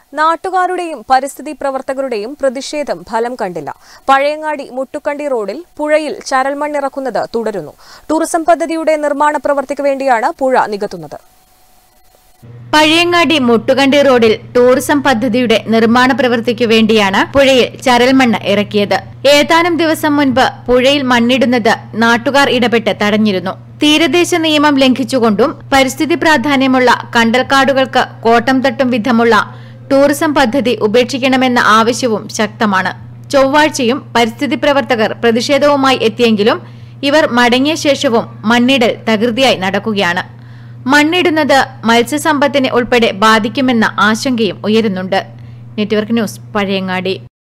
നാട്ടുകാരുടെയും പരിസ്ഥിതി പ്രവർത്തകരുടെയും പ്രതിഷേധം ഫലം കണ്ടില്ല പഴയങ്ങാടി മുട്ടുക്കണ്ടി റോഡിൽ പുഴയിൽ ചരൽമണ്ണിറക്കുന്നത് തുടരുന്നു ടൂറിസം പദ്ധതിയുടെ നിർമ്മാണ പ്രവൃത്തിക്ക് വേണ്ടിയാണ് പുഴ നികത്തുന്നത് പഴയങ്ങാടി മുട്ടുകണ്ടി റോഡിൽ ടൂറിസം പദ്ധതിയുടെ നിർമ്മാണ പ്രവൃത്തിക്കു വേണ്ടിയാണ് പുഴയിൽ ചരൽമണ്ണ് ഇറക്കിയത് ഏതാനും ദിവസം മുൻപ് പുഴയിൽ മണ്ണിടുന്നത് നാട്ടുകാർ ഇടപെട്ട് തടഞ്ഞിരുന്നു തീരദേശ നിയമം ലംഘിച്ചുകൊണ്ടും പരിസ്ഥിതി പ്രാധാന്യമുള്ള കണ്ടൽക്കാടുകൾക്ക് കോട്ടം തട്ടും വിധമുള്ള ടൂറിസം പദ്ധതി ഉപേക്ഷിക്കണമെന്ന ആവശ്യവും ശക്തമാണ് ചൊവ്വാഴ്ചയും പരിസ്ഥിതി പ്രവർത്തകർ പ്രതിഷേധവുമായി എത്തിയെങ്കിലും ഇവർ മടങ്ങിയ ശേഷവും മണ്ണിടൽ തകൃതിയായി നടക്കുകയാണ് മണ്ണിടുന്നത് മത്സ്യസമ്പത്തിനെ ഉൾപ്പെടെ ബാധിക്കുമെന്ന ആശങ്കയും ഉയരുന്നുണ്ട് നെറ്റ്വർക്ക് ന്യൂസ് പഴയങ്ങാടി